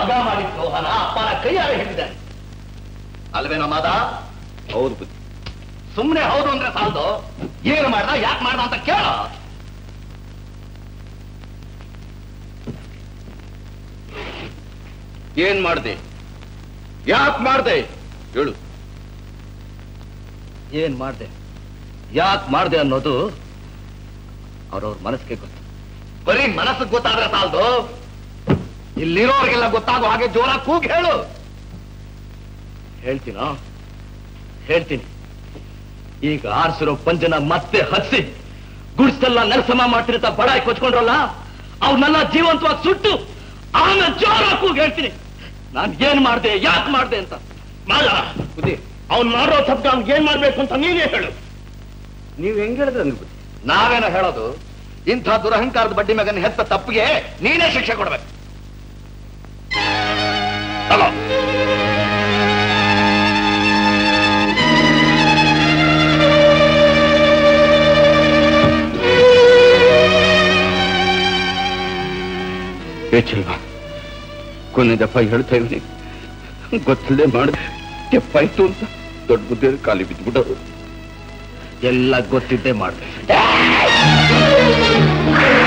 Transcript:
ಮಗ ಮಾಡಿದ ದ್ರೋಹನ ಅಪ್ಪನ ಕೈಯಾರೆ ಹಿಡಿದಾನೆ ಅಲ್ವೇನೋ ಮಾದ ಹೌದು ಬುದ್ಧಿ ಸುಮ್ಮನೆ ಹೌದು ಅಂದ್ರೆ ಸಾಲದು ಏನು ಮಾಡ್ದ ಯಾಕೆ ಮಾಡ್ದ ಅಂತ ಕೇಳ ಏನ್ ಮಾಡ್ದೆ ಯಾಕೆ ಮಾಡ್ದೆ ಹೇಳು ಏನ್ ಮಾಡ್ದೆ ಯಾಕೆ ಮಾಡ್ದೆ ಅನ್ನೋದು ಅವ್ರವ್ರ ಮನಸ್ಸಿಗೆ ಗೊತ್ತು ಬರೀ ಮನಸ್ಸಿಗೆ ಗೊತ್ತಾದ್ರೆ ಸಾಲದು ಇಲ್ಲಿರೋರಿಗೆಲ್ಲ ಗೊತ್ತಾಗೋ ಹಾಗೆ ಜೋರ ಕೂಗ್ ಹೇಳು ಹೇಳ್ತೀನೋ ಹೇಳ್ತೀನಿ ಈಗ ಆರ್ಸಿರೋ ಪಂಜನ ಮತ್ತೆ ಹಚ್ಚಿ ಗುಡ್ಸೆಲ್ಲ ನೆಲಸಮ ಮಾಡ್ತೀನಿ ಅಂತ ಬಡಾಯಿ ಕೊಚ್ಕೊಂಡ್ರಲ್ಲ ಅವ್ರನ್ನೆಲ್ಲ ಜೀವಂತವಾಗಿ ಸುಟ್ಟು ಆಮೇಲೆ ಜೋರ ಕೂಗ್ ಹೇಳ್ತೀನಿ ನಾನ್ ಏನ್ ಮಾಡ್ದೆ ಯಾಕೆ ಮಾಡ್ದೆ ಅಂತ ಮಾಡ ಬುದ್ಧಿ ಅವ್ನ್ ಮಾಡೋ ತಪ್ಪ ಅವ್ನಿಗೆ ಏನ್ ಮಾಡ್ಬೇಕು ಅಂತ ನೀನೇ ಹೇಳು ನೀವ್ ಹೆಂಗ್ ಹೇಳಿದ್ರೆ ಹಂಗ್ ಬುದ್ಧಿ ನಾವೇನೋ ಹೇಳೋದು ಇಂಥ ದುರಹಂಕಾರದ ಬಡ್ಡಿ ಮಗನ ಹೆತ್ತ ತಪ್ಪಿಗೆ ನೀನೇ ಶಿಕ್ಷೆ ಕೊಡ್ಬೇಕು ತಗೋ. ಏ ಚೆಲ್ವ ಕೊನೆ ದಪ್ಪ ಹೇಳ್ತಾ ಇವ್ನಿ ಗೊತ್ತಿಲ್ಲದೆ ಮಾಡಿದೆ ತೆಪ್ಪಾಯ್ತು ಅಂತ ದೊಡ್ಡ ಬುದ್ಧಿ ಖಾಲಿ ಬಿದ್ದುಬಿಟ್ಟರು ಎಲ್ಲ ಗೊತ್ತಿದ್ದೇ ಮಾಡ್ಬೇಕು